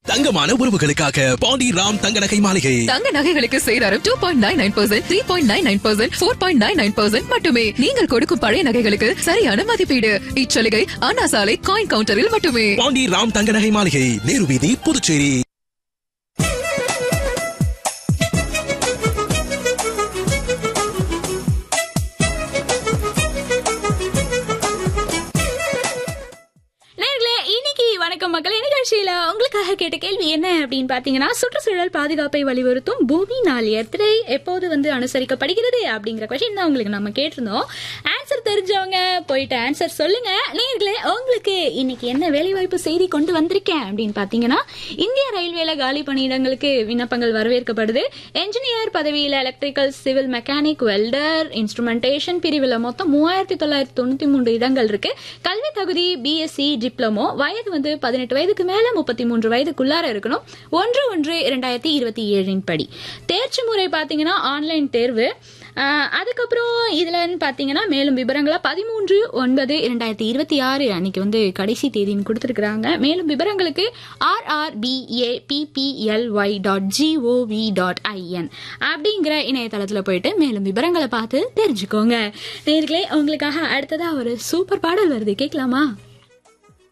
தங்கமான உறவுகளுக்காக பாண்டி ராம் தங்க நகை மாளிகை தங்க நகைகளுக்கு சேதாரம் two point nine nine percent three point nine nine percent four point nine nine percent மட்டுமே நீங்கள் கொடுக்கும் பழைய நகைகளுக்கு சரியான மதிப்பீடு இச்சலுகை அண்ணா சாலை காயின் கவுண்டரில் மட்டுமே பாண்டி ராம் தங்க நகை மாளிகை நேரு வீதி புதுச்சேரி நேர்களே இன்னைக்கு வணக்கம் மக்களே நிகழ்ச்சியில உங்களுக்காக கேட்ட கேள்வி என்ன அப்படின்னு பாத்தீங்கன்னா சுற்றுச்சூழல் பாதுகாப்பை வலியுறுத்தும் பூமி நாள் எத்தனை எப்போது வந்து அனுசரிக்கப்படுகிறது அப்படிங்கிற கொஸ்டின் தான் உங்களுக்கு நம்ம கேட்டிருந்தோம் ஆன்சர் தெரிஞ்சவங்க போயிட்டு ஆன்சர் சொல்லுங்க நேர்களே உங்களுக்கு இன்னைக்கு என்ன வேலைவாய்ப்பு செய்தி கொண்டு வந்திருக்கேன் அப்படின்னு பாத்தீங்கன்னா இந்திய ரயில்வேல காலி பணியிடங்களுக்கு விண்ணப்பங்கள் வரவேற்கப்படுது என்ஜினியர் பதவியில electrical civil mechanic welder instrumentation பிரிவில் மொத்தம் மூவாயிரத்தி தொள்ளாயிரத்தி தொண்ணூத்தி மூன்று இடங்கள் இருக்கு கல்வி தகுதி பிஎஸ்சி டிப்ளமோ வயது வந்து பதினெட்டு வயதுக்கு மேல முப்பத்தி மூன்று வயதுக்குள்ளார இருக்கணும் ஒன்று ஒன்று இரண்டாயிரத்தி இருபத்தி ஏழின் படி தேர்ச்சி முறை பாத்தீங்கன்னா ஆன்லைன் தேர்வு ஆஹ், அதுக்கப்புறம் இதுலன்னு பாத்தீங்கன்னா மேலும் விவரங்களா பதிமூன்று ஒன்பது இரண்டாயிரத்தி இருபத்தி ஆறு அன்னைக்கு வந்து கடைசி தேதின்னு கொடுத்துருக்காங்க மேலும் விவரங்களுக்கு RRBA PPLY dot GOV dot IN அப்படிங்கிற இணையதளத்துல போயிட்டு மேலும் விவரங்களை பார்த்து தெரிஞ்சுக்கோங்க நேர்களே உங்களுக்காக அடுத்ததா ஒரு சூப்பர் பாடல் வருது கேட்கலாமா